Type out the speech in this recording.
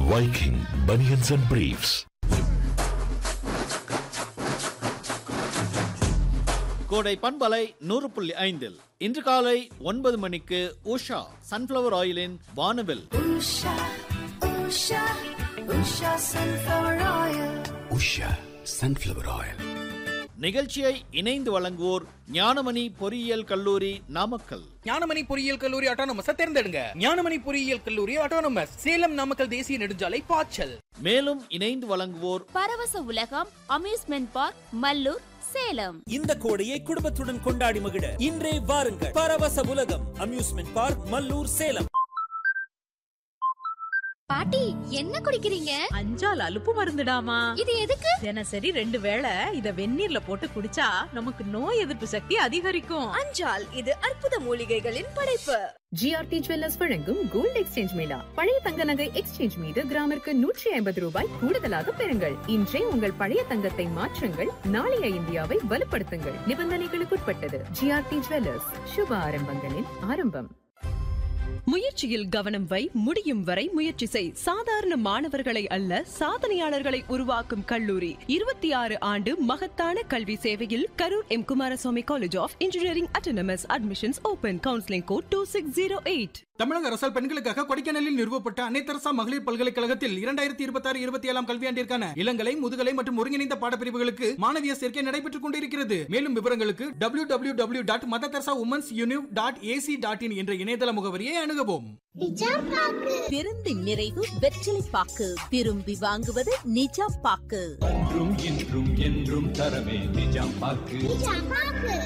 Viking Bunions and Briefs. கோடை பண்பலை நூறு புள்ளி ஐந்தில் இன்று காலை ஒன்பது மணிக்கு உஷா சன்ஃப்ளவர் ஆயிலின் வானவில் Usha, Usha, Usha sunflower oil. Usha sunflower oil நிகழ்ச்சியை இணைந்து வழங்குவோர் ஞானமணி பொறியியல் கல்லூரி நாமக்கல் ஞானமணி பொறியியல் கல்லூரி ஆட்டோனமஸ தேர்ந்தெடுங்க ஞானமணி பொறியியல் கல்லூரி ஆட்டோனமஸ் சேலம் நாமக்கல் தேசிய நெடுஞ்சாலை பாய்ச்சல் மேலும் இணைந்து வழங்குவோர் பரவச உலகம் அம்யூஸ்மெண்ட் பார்க் மல்லூர் சேலம் இந்த கோடையை குடும்பத்துடன் கொண்டாடி மகிழ இன்றே வாருங்கள் பரவச உலகம் அம்யூஸ்மெண்ட் பார்க் மல்லூர் சேலம் பாட்டி என்ன குடிக்கிறீங்க அஞ்சால் அலுப்பு மருந்துடாமா இது எதுக்கு தினசரி ரெண்டு வேளை இத வெந்நீர்ல போட்டு குடிச்சா நமக்கு நோய் எதிர்ப்பு சக்தி அதிகரிக்கும் அஞ்சால் இது அற்புத மூலிகைகளின் படைப்பு ஜிஆர்டி ஜுவல்லர்ஸ் வழங்கும் கோல்ட் எக்ஸ்சேஞ்ச் மேளா பழைய தங்க நகை எக்ஸ்சேஞ்ச் மீது கிராமிற்கு நூற்றி ஐம்பது ரூபாய் கூடுதலாக பெறுங்கள் இன்றே உங்கள் பழைய தங்கத்தை மாற்றுங்கள் நாளைய இந்தியாவை வலுப்படுத்துங்கள் நிபந்தனைகளுக்குட்பட்டது ஜிஆர்டி ஜுவல்லர்ஸ் சுப ஆரம்பங்களின் ஆரம்பம் முயற்சியில் கவனம் வை முடியும் வரை முயற்சி செய் சாதாரண மாணவர்களை அல்ல சாதனையாளர்களை உருவாக்கும் கல்லூரி இருபத்தி ஆறு ஆண்டு மகத்தான கல்வி சேவையில் Karur M Kumaraswamy college of engineering autonomous admissions open counselling code two six zero eight தமிழக அரசால் பெண்களுக்காக கொடைக்கானலில் நிறுவப்பட்ட அனைத்தரசா மகளிர் பல்கலைக்கழகத்தில் இரண்டாயிரத்தி இருபத்தி ஆறு இருபத்தி ஏழாம் கல்வியாண்டிற்கான இளங்கலை முதுகலை மற்றும் ஒருங்கிணைந்த பாடப்பிரிவுகளுக்கு மாணவிய சேர்க்கை நடைபெற்றுக் கொண்டிருக்கிறது மேலும் விவரங்களுக்கு W W W dot Mother Teresa women's univ dot AC dot in என்ற இணையதள முகவரியை அணுகவும் பெருந்து நிறைவு வெற்றிலை பாக்கு விரும்பி வாங்குவது நிஜாம் பாக்கு என்றும் இன்றும் என்றும் தரவே நிஜாம் பாக்கு